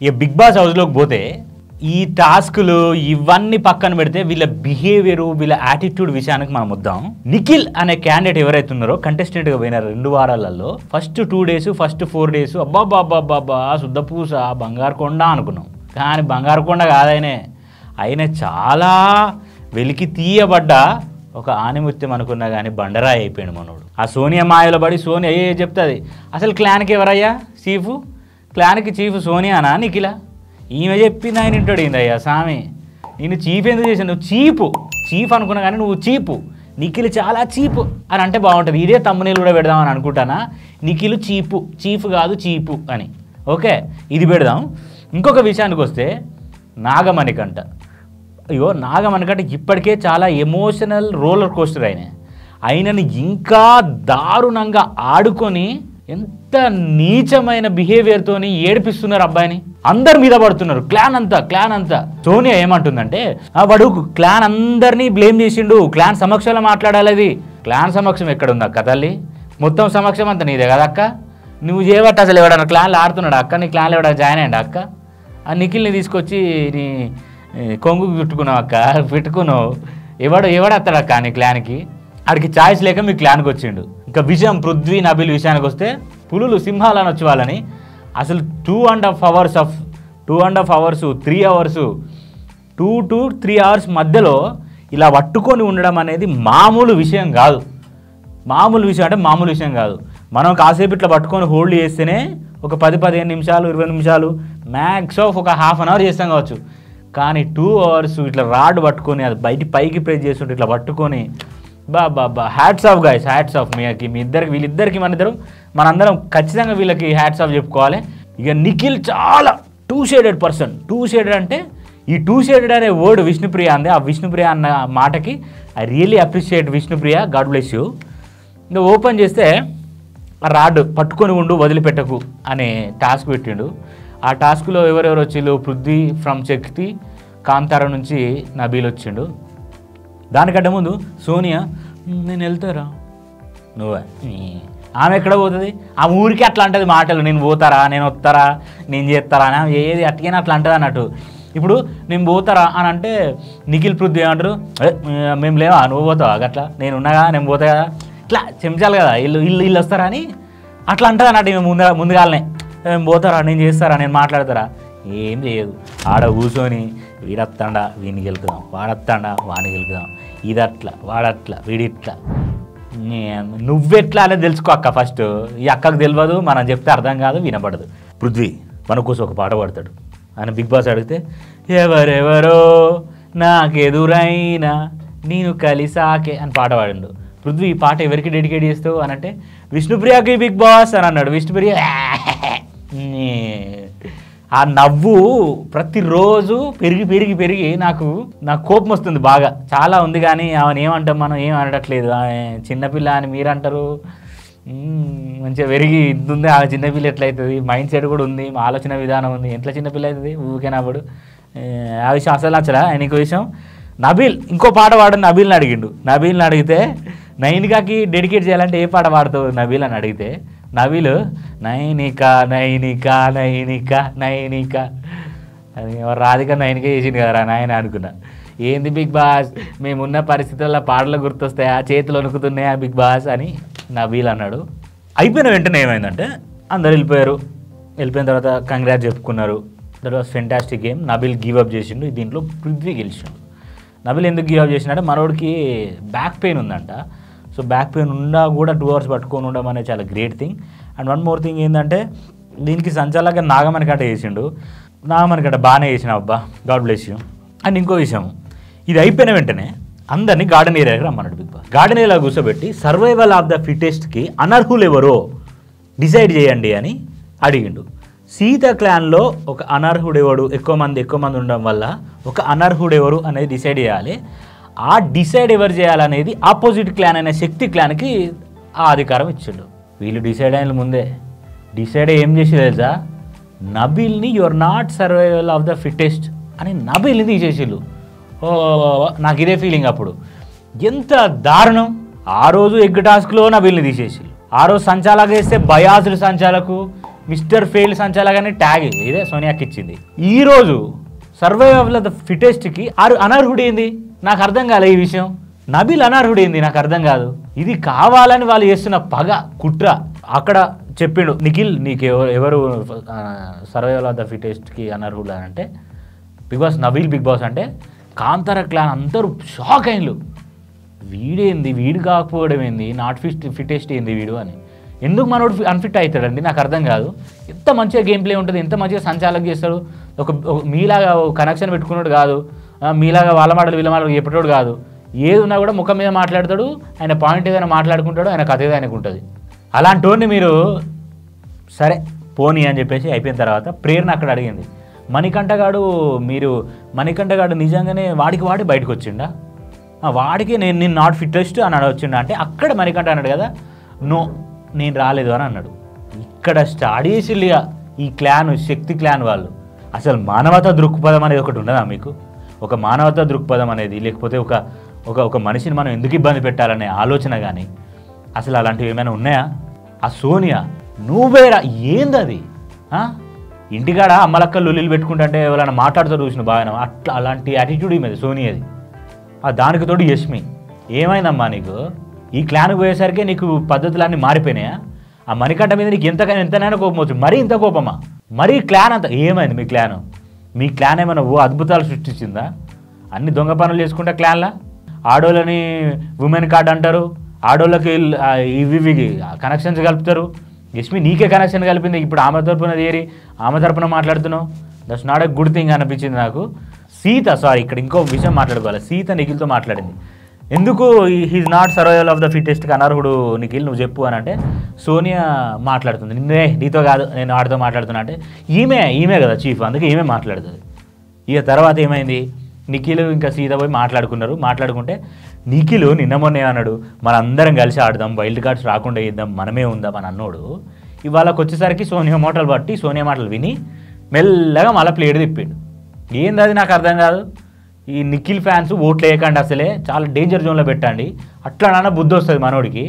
ఇక big boss హౌస్లోకి పోతే ఈ టాస్కులు ఇవన్నీ పక్కన పెడితే వీళ్ళ బిహేవియర్ వీళ్ళ యాటిట్యూడ్ విషయానికి మనం వద్దాం నిఖిల్ అనే క్యాండిడేట్ ఎవరైతే ఉన్నారో కంటెస్టెంట్గా పోయిన రెండు వారాలలో first two days first four days అబ్బా బాబా బాబా శుద్ధపూస బంగారు కొండ అనుకున్నాం కానీ బంగారు కొండ కాదైనే ఆయన చాలా వెలికి తీయబడ్డ ఒక ఆనిముత్యం అనుకున్నా కానీ బండరాయి అయిపోయాడు మనోడు ఆ సోనియా మాయలో పడి సోనియా ఏ చెప్తుంది అసలు క్లాన్కి ఎవరయ్యా చీఫ్ క్లాన్కి చీఫ్ సోనియానా నిఖిల ఈమె చెప్పింది ఆయన ఇంటాడు ఏందయ్యా స్వామి నేను చీఫ్ ఎందుకు చేశాను నువ్వు చీపు చీఫ్ అనుకున్నా కానీ నువ్వు చీపు నిఖిల్ చాలా చీపు అని అంటే బాగుంటుంది ఇదే తమ్మునీళ్ళు కూడా పెడదామని అనుకుంటానా నిఖిల్ చీపు చీఫ్ కాదు చీపు అని ఓకే ఇది పెడదాం ఇంకొక విషయానికి వస్తే నాగమణికంట అయ్యో నాగమణికంట ఇప్పటికే చాలా ఎమోషనల్ రోలర్ కోస్టర్ ఆయన ఆయనని ఇంకా దారుణంగా ఆడుకొని ఎంత నీచమైన బిహేవియర్తోని ఏడిపిస్తున్నారు అబ్బాయిని అందరి మీద పడుతున్నారు క్లాన్ అంతా క్లాన్ అంతా సోనియా ఏమంటుందంటే "ఆ, వాడు క్లాన్ అందరినీ బ్లేమ్ చేసిండు క్లాన్ సమక్షంలో మాట్లాడాలి అది క్లాన్ సమక్షం ఎక్కడుంది అక్క తల్లి మొత్తం సమక్షం అంతా నీదే కదా అక్క నువ్వు చేయబట్టి అసలు ఎవడన్నా క్లాన్లు ఆడుతున్నాడు అక్క నీ క్లాన్లో ఎవడ జాయిన్ అయ్యండి అక్క ఆ నిఖిల్ని తీసుకొచ్చి నీ ఏ, కొంగుకు పెట్టుకున్నావు అక్క పెట్టుకున్నావు ఎవడు ఎవడత్తాడు అక్క నీ క్లాన్కి ఆడికి ఛాయిస్ లేక మీ క్లాన్కి వచ్చిండు ఇంకా విషయం పృథ్వీ నబిల్ విషయానికి వస్తే పులులు సింహాలు అనొచ్చు వాళ్ళని అసలు two and half hours of two and half hours three hours two to three hours మధ్యలో ఇలా పట్టుకొని ఉండడం అనేది మామూలు విషయం కాదు మామూలు విషయం అంటే మామూలు విషయం కాదు మనం కాసేపు ఇట్లా పట్టుకొని హోల్డ్ చేస్తేనే ఒక పది పదిహేను నిమిషాలు ఇరవై నిమిషాలు మ్యాక్స్ ఆఫ్ ఒక హాఫ్ అన్ అవర్ చేస్తాం కావచ్చు కానీ టూ అవర్స్ ఇట్లా రాడ్ పట్టుకొని అది బయట పైకి ప్రెస్ చేస్తుంటే ఇట్లా పట్టుకొని బా బా బా hats off guys hats off మీకి మీ ఇద్దరికి వీళ్ళిద్దరికి మన ఇద్దరం మనందరం ఖచ్చితంగా వీళ్ళకి హ్యాట్స్ ఆఫ్ చెప్పుకోవాలి ఇక నిఖిల్ చాలా two shaded person two shaded అంటే ఈ టూ షేడెడ్ అనే వర్డ్ విష్ణుప్రియ అంది ఆ విష్ణుప్రియ అన్న మాటకి I really appreciate Vishnupriya God bless you ఇంకా ఓపెన్ చేస్తే ఆ రాడ్ పట్టుకొని ఉండు వదిలిపెట్టకు అనే టాస్క్ పెట్టిండు ఆ టాస్క్లో ఎవరెవరు వచ్చిండు పృథ్వీ ఫ్రమ్ శక్తి కాంతార నుంచి నబీల్ వచ్చిండు దానికంటే ముందు సోనియా "మ్, నేను వెళ్తారా నువ్వే ఈ. ఆమె ఎక్కడ పోతుంది ఆ ఊరికి అట్లా అంటది మాటలు నేను పోతారా నేను వస్తారా నేను చేస్తారా అని ఆమె ఏది అట్టికైనా అట్లా అంటది అన్నట్టు ఇప్పుడు నేను పోతారా అని అంటే నిఖిల్ పృథ్వీ ఏమంటారు "ఏ, మేము లేవా నువ్వు పోతావా అట్లా నేను ఉన్నాగా నేను పోతా కదా ఇట్లా చెంచాలి కదా ఇల్లు ఇల్లు ఇల్లు వస్తారా అని అట్లా అంటది అన్నట్టు ఈమె ముందు ముందుగాలనే "ఏం పోతారా నేను చేస్తారా నేను మాట్లాడతారా ఏం చేయదు ఆడ కూర్చొని వీడత్తాడా వీడిని గెలుకుదాం వాడత్తాడా వాడిని గెలుకుదాం ఇదట్లా వాడట్లా వీడిట్లా నే- నువ్వెట్లా అనేది తెలుసుకో అక్క ఫస్ట్ ఈ అక్కకు తెలియదు మనం చెప్తే అర్థం కాదు వినపడదు పృథ్వీ మన కోసం ఒక పాట పాడతాడు ఆయన బిగ్ బాస్ అడిగితే ఎవరెవరో నాకెదురైనా నేను కలిసాకే అని పాట పాడిండు పృథ్వీ ఈ పాట ఎవరికి డెడికేట్ చేస్తావు అని అంటే విష్ణుప్రియకి బిగ్ బాస్ అని అన్నాడు విష్ణుప్రియ నీ- ఆ నవ్వు ప్రతిరోజు పెరిగి పెరిగి పెరిగి నాకు నాకు కోపం వస్తుంది బాగా చాలా ఉంది కానీ ఆమెను ఏమంటాం మనం ఏం అనట్లేదు ఆమె చిన్నపిల్ల అని మీరు అంటారు మ్మ్, మంచిగా పెరిగి ఇంత ఉంది ఆమె చిన్నపిల్ల ఎట్లయితుంది మైండ్ సెట్ కూడా ఉంది మా ఆలోచన విధానం ఉంది ఎట్లా చిన్నపిల్ల అవుతుంది ఊరికేనప్పుడు ఆ విషయం అసలు నచ్చరా ఆయన ఇంకో విషయం నబీల్ ఇంకో పాట పాడు నబీల్ని అడిగిండు నబీల్ని అడిగితే నైనికాకి డెడికేట్ చేయాలంటే ఏ పాట పాడుతావు నబీల్ అని అడిగితే నబీల్ నైనిక నైనిక నైనిక నైనిక అది ఎవరు రాధిక నైనిక చేసింది కదరా నాయన అనుకున్నా ఏంది బిగ్ బాస్ మేమున్న పరిస్థితుల్లో పాటలు గుర్తొస్తాయా చేతులు వణుకుతున్నాయా బిగ్ బాస్ అని నబీల్ అన్నాడు అయిపోయిన వెంటనే ఏమైందంటే అందరు వెళ్ళిపోయారు వెళ్ళిపోయిన తర్వాత కంగ్రాట్ చెప్పుకున్నారు that was fantastic game Nabeel give up చేసిండు దీంట్లో పృథ్వీ గెలిచిండు నబిల్ ఎందుకు గివ్ అప్ చేసినాడంటే మనోడికి బ్యాక్ పెయిన్ ఉందంట సో బ్యాక్ పెయిన్ ఉన్నా కూడా టూ అవర్స్ పట్టుకొని ఉండడం అనేది చాలా great thing and one more thing ఏంటంటే దీనికి సంచాలక నాగమణికట్ట చేసిండు నాగమణికట్ట బాగానే చేసిన అబ్బా గాడ్ బ్లెస్ యూ అండ్ ఇంకో విషయం ఇది అయిపోయిన వెంటనే అందరినీ గార్డెన్ ఏరియాకి రమ్మన్నాడు బిగ్ బాస్ గార్డెన్ ఏరియా కూర్చోబెట్టి సర్వైవల్ ఆఫ్ ద ఫిటెస్ట్కి అనర్హులు ఎవరో డిసైడ్ చేయండి అని అడిగిండు సీత క్లాన్లో ఒక అనర్హుడెవడు ఎక్కువ మంది ఎక్కువ మంది ఉండడం వల్ల ఒక అనర్హుడెవరు అనేది డిసైడ్ చేయాలి ఆ డిసైడ్ ఎవరు చేయాలనేది ఆపోజిట్ క్లాన్ అనే శక్తి క్లాన్కి ఆ అధికారం ఇచ్చిండు వీళ్ళు డిసైడ్ అయిన ముందే డిసైడ్ ఏం చేసి తెలుసా నబిల్ని your not survival of the fittest అని నబిల్ని తీసేసిళ్ళు ఓ నాకు ఇదే ఫీలింగ్ అప్పుడు ఎంత దారుణం ఆ రోజు ఎగ్ టాస్క్లో నబిల్ని తీసేసిళ్ళు ఆ రోజు సంచాలక వేస్తే బయాసులు సంచాలకు మిస్టర్ ఫెయిల్ సంచాలగానే ట్యాగ్ ఇదే సోనియాకి ఇచ్చింది ఈ రోజు సర్వైవల్ ఆఫ్ ద ఫిటెస్ట్కి ఆరు అనర్హుడేంది నాకు అర్థం కాలే ఈ విషయం నబిల్ అనర్హుడేంది నాకు అర్థం కాదు ఇది కావాలని వాళ్ళు చేస్తున్న పగ కుట్ర అక్కడ చెప్పిండు నిఖిల్ నీకు ఎవరు ఎవరు సర్వైవల్ ఆఫ్ ద ఫిటెస్ట్కి అనర్హుడు అని అంటే Bigg Boss Nabeel Bigg Boss అంటే కాంతార క్లాన్ అందరూ షాక్ అయిన్లు వీడేంది వీడు కాకపోవడం ఏంది నాట్ ఫిట్ ఫిటెస్ట్ ఏంది వీడు అని ఎందుకు మనోడు అన్ఫిట్ అవుతాడండి నాకు అర్థం కాదు ఎంత మంచిగా గేమ్ ప్లే ఉంటుంది ఎంత మంచిగా సంచాలక చేస్తాడు ఒక ఒక మీలాగా కనెక్షన్ పెట్టుకున్నాడు కాదు ఆ, మీలాగా వాళ్ళ మాటలు వీళ్ళ మాటలు చెప్పేటోడు కాదు ఏది ఉన్నా కూడా ముఖం మీద మాట్లాడతాడు ఆయన పాయింట్ ఏదైనా మాట్లాడుకుంటాడు ఆయన కథ ఏదో ఆయనకు ఉంటుంది అలాంటి వాడిని మీరు సరే పోనీ అని చెప్పేసి అయిపోయిన తర్వాత ప్రేరణ అక్కడ అడిగింది మణికంఠగాడు మీరు మణికంఠగాడు నిజంగానే వాడికి వాడి బయటకు వచ్చిండా ఆ, వాడికి నేను నేను నాట్ ఫిట్టెస్ట్ అని వచ్చిండా అంటే అక్కడ మణికంఠ అన్నాడు కదా నో నేను రాలేదు అని అన్నాడు ఇక్కడ స్టార్ట్ చేసిల్లిగా ఈ క్లాన్ శక్తి క్లాన్ వాళ్ళు అసలు మానవతా దృక్పథం అనేది ఒకటి ఉండదా మీకు ఒక మానవతా దృక్పథం అనేది లేకపోతే ఒక ఒక ఒక మనిషిని మనం ఎందుకు ఇబ్బంది పెట్టాలనే ఆలోచన కానీ అసలు అలాంటివి ఏమైనా ఉన్నాయా ఆ సోనియా నువ్వేరా ఏంది అది ఆ? ఇంటికాడ అమ్మలక్క లొల్లిలు పెట్టుకుంటుంటే ఎవరైనా మాట్లాడుతూ చూసిన బాగా అట్లా అలాంటి యాటిట్యూడ్ మీద సోనియాది ఆ దానికి తోడు యష్మి ఏమైందమ్మా నీకు ఈ క్లాన్కి పోయేసరికి నీకు పద్ధతులన్నీ మారిపోయినాయా ఆ మణికంఠ మీద నీకు ఎంతకైనా ఎంతనైనా కోపం వచ్చింది మరీ ఇంత కోపమా మరీ క్లాన్ అంత ఏమైంది మీ క్లాన్ మీ క్లాన్ ఏమైనా ఓ అద్భుతాలు సృష్టించిందా అన్ని దొంగ పనులు చేసుకుంటే క్లాన్లా ఆడోళ్ళని ఉమెన్ కార్డ్ అంటారు ఆడోళ్ళకి ఇల్- ఆ ఇవి ఇవి కనెక్షన్స్ కలుపుతారు యష్మి నీకే కనెక్షన్ కలిపింది ఇప్పుడు ఆమె తరపున చేరి ఆమె తరపున మాట్లాడుతున్నావు that's not a good thing అనిపించింది నాకు సీత సారీ ఇక్కడ ఇంకో విషయం మాట్లాడుకోవాలి సీత నిఖిల్తో మాట్లాడింది ఎందుకు he's not survival of the ఫిటెస్ట్కి అనర్హుడు నిఖిల్ నువ్వు చెప్పు అని అంటే సోనియా మాట్లాడుతుంది నిన్నే నీతో కాదు నేను ఆడితో మాట్లాడుతున్నా అంటే ఈమె ఈమె కదా చీఫ్ అందుకే ఈమె మాట్లాడుతుంది ఇక తర్వాత ఏమైంది నిఖిల్ ఇంకా సీత పోయి మాట్లాడుకున్నారు మాట్లాడుకుంటే నిఖిల్ నిన్న మొన్న ఏమన్నాడు మనందరం కలిసి ఆడదాం వైల్డ్ కార్డ్స్ రాకుండా ఇద్దాం మనమే ఉందాం అని అన్నోడు ఇవాళకి వచ్చేసరికి సోనియా మాటలు బట్టి సోనియా మాటలు విని మెల్లగా మళ్ళీ ప్లేట్ తిప్పిండు ఏంది అది నాకు అర్థం కాదు ఈ నిఖిల్ ఫ్యాన్స్ ఓట్లు వేయకండి అసలే చాలా డేంజర్ జోన్లో పెట్టండి అట్లా నాన్న బుద్ధి వస్తుంది మనోడికి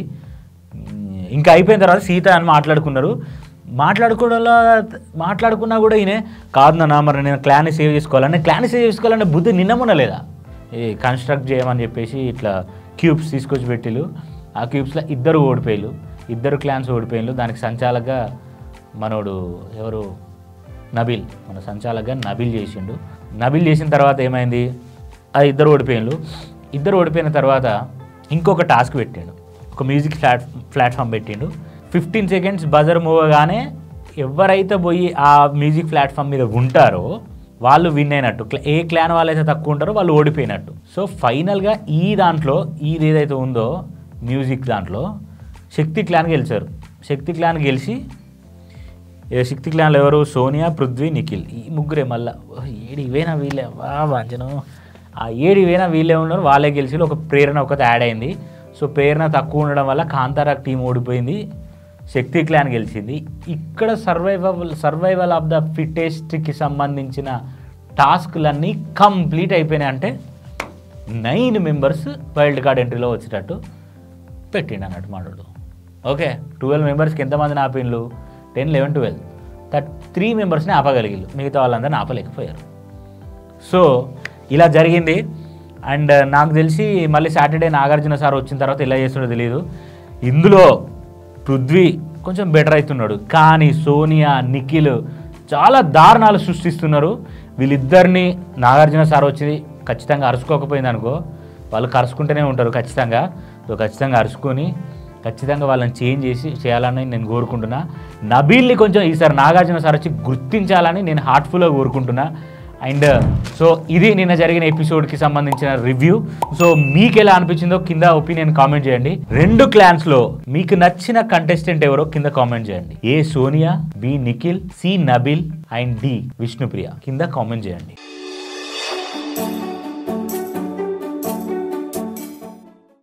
ఇంకా అయిపోయిన తర్వాత సీత అని మాట్లాడుకున్నారు మాట్లాడుకోవడంలో మాట్లాడుకున్నా కూడా ఈయన కాదు నాన్న మరి నేను క్లాన్ని సేవ్ చేసుకోవాలని క్లాన్ని సేవ్ చేసుకోవాలంటే బుద్ధి నిన్నమున్న లేదా ఈ కన్స్ట్రక్ట్ చేయమని చెప్పేసి ఇట్లా క్యూబ్స్ తీసుకొచ్చి పెట్టిలు ఆ క్యూబ్స్లో ఇద్దరు ఓడిపోయారు ఇద్దరు క్లాన్స్ ఓడిపోయారు దానికి సంచాలకగా మనోడు ఎవరు నబిల్ మన సంచాలకగా నబిల్ చేసిండు నబిల్ చేసిన తర్వాత ఏమైంది ఆ ఇద్దరు ఓడిపోయిన్లు ఇద్దరు ఓడిపోయిన తర్వాత ఇంకొక టాస్క్ పెట్టాడు ఒక మ్యూజిక్ ప్లాట్ ప్లాట్ఫామ్ పెట్టిండు ఫిఫ్టీన్ సెకండ్స్ బజర్ మూవగానే ఎవరైతే పోయి ఆ మ్యూజిక్ ప్లాట్ఫామ్ మీద ఉంటారో వాళ్ళు విన్ అయినట్టు క్ల- ఏ క్లాన్ వాళ్ళైతే తక్కువ ఉంటారో వాళ్ళు ఓడిపోయినట్టు సో ఫైనల్గా ఈ దాంట్లో ఇది ఏదైతే ఉందో మ్యూజిక్ దాంట్లో శక్తి క్లాన్ గెలిచారు శక్తి క్లాన్ గెలిచి ఏ శక్తి క్లాన్లో ఎవరు సోనియా పృథ్వీ నిఖిల్ ఈ ముగ్గురే మళ్ళా ఓ, ఏడు ఇవేనా వీళ్ళే వా వాంచను ఆ ఏడు ఇవేనా వీళ్ళే ఉన్నారు వాళ్ళే గెలిచి ఒక ప్రేరణ ఒకటి యాడ్ అయింది సో ప్రేరణ తక్కువ ఉండడం వల్ల కాంతారాక్ టీం ఓడిపోయింది శక్తి క్లాన్ గెలిచింది ఇక్కడ సర్వైవల్ సర్వైవల్ ఆఫ్ ద ఫిటెస్ట్కి సంబంధించిన టాస్క్లన్నీ కంప్లీట్ అయిపోయినాయి అంటే నైన్ మెంబర్స్ వైల్డ్ కార్డ్ ఎంట్రీలో వచ్చేటట్టు పెట్టిండు అన్నట్టు మాట్లాడు ఓకే ట్వెల్వ్ మెంబర్స్కి ఎంతమందిని ఆపిండ్లు ten eleven twelve thirt three మెంబర్స్ని ఆపగలిగిళ్ళు మిగతా వాళ్ళందరిని ఆపలేకపోయారు సో ఇలా జరిగింది అండ్ నాకు తెలిసి మళ్ళీ సాటర్డే నాగార్జున సార్ వచ్చిన తర్వాత ఎలా చేస్తుండో తెలియదు ఇందులో పృథ్వీ కొంచెం బెటర్ అవుతున్నాడు కానీ సోనియా నిఖిల్ చాలా దారుణాలు సృష్టిస్తున్నారు వీళ్ళిద్దరిని నాగార్జున సార్ వచ్చి ఖచ్చితంగా అరుచుకోకపోయింది అనుకో వాళ్ళు కరుచుకుంటూనే ఉంటారు ఖచ్చితంగా సో ఖచ్చితంగా అరుచుకొని ఖచ్చితంగా వాళ్ళని చేంజ్ చేసి చేయాలని నేను కోరుకుంటున్నా నబీల్ని కొంచెం ఈసారి నాగార్జున సార్ వచ్చి గుర్తించాలని నేను హార్ట్ఫుల్గా కోరుకుంటున్నా అండ్ సో ఇది నిన్న జరిగిన ఎపిసోడ్కి సంబంధించిన రివ్యూ సో మీకు ఎలా అనిపించిందో కింద ఒపీనియన్ కామెంట్ చేయండి రెండు క్లాన్స్లో మీకు నచ్చిన కంటెస్టెంట్ ఎవరో కింద కామెంట్ చేయండి A Sonia B Nikhil C Nabil and D Vishnupriya కింద కామెంట్ చేయండి